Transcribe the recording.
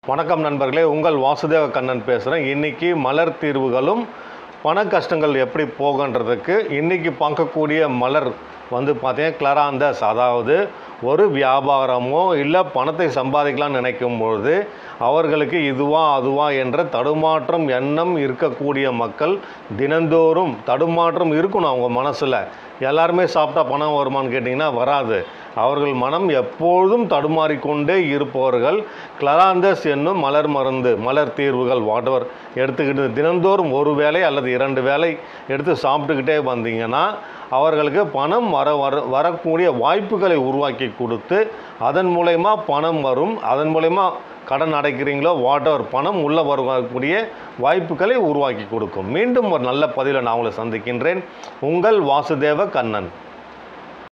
வணக்கம் நண்பர்களே உங்கள் வாசுதேவ கண்ணன் பேசுகிறேன் இன்றைக்கி மலர் தீர்வுகளும் பண கஷ்டங்கள் எப்படி போகன்றதுக்கு இன்றைக்கி பார்க்கக்கூடிய மலர் வந்து பார்த்தீங்கன்னா கிளராந்தஸ் அதாவது ஒரு வியாபாரமோ இல்லை பணத்தை சம்பாதிக்கலாம்னு நினைக்கும் பொழுது அவர்களுக்கு இதுவா அதுவா என்ற தடுமாற்றம் எண்ணம் இருக்கக்கூடிய மக்கள் தினந்தோறும் தடுமாற்றம் இருக்கணும் அவங்க மனசில் எல்லாருமே சாப்பிட்டா பணம் வருமான்னு கேட்டிங்கன்னா வராது அவர்கள் மனம் எப்பொழுதும் தடுமாறிக்கொண்டே இருப்பவர்கள் கிளராந்தஸ் என்னும் மலர் மருந்து மலர் தீர்வுகள் வாட்டவர் எடுத்துக்கிட்டு தினந்தோறும் ஒரு வேளை அல்லது இரண்டு வேளை எடுத்து சாப்பிட்டுக்கிட்டே வந்தீங்கன்னா அவர்களுக்கு பணம் வர வர வரக்கூடிய வாய்ப்புகளை உருவாக்கி கொடுத்து அதன் மூலயமா பணம் வரும் அதன் மூலயமா கடன் அடைக்கிறீங்களோ வாட்டவர் பணம் உள்ளே வரக்கூடிய வாய்ப்புகளை உருவாக்கி கொடுக்கும் மீண்டும் ஒரு நல்ல பதிவில் நான் உங்களை சந்திக்கின்றேன் உங்கள் வாசுதேவ கண்ணன்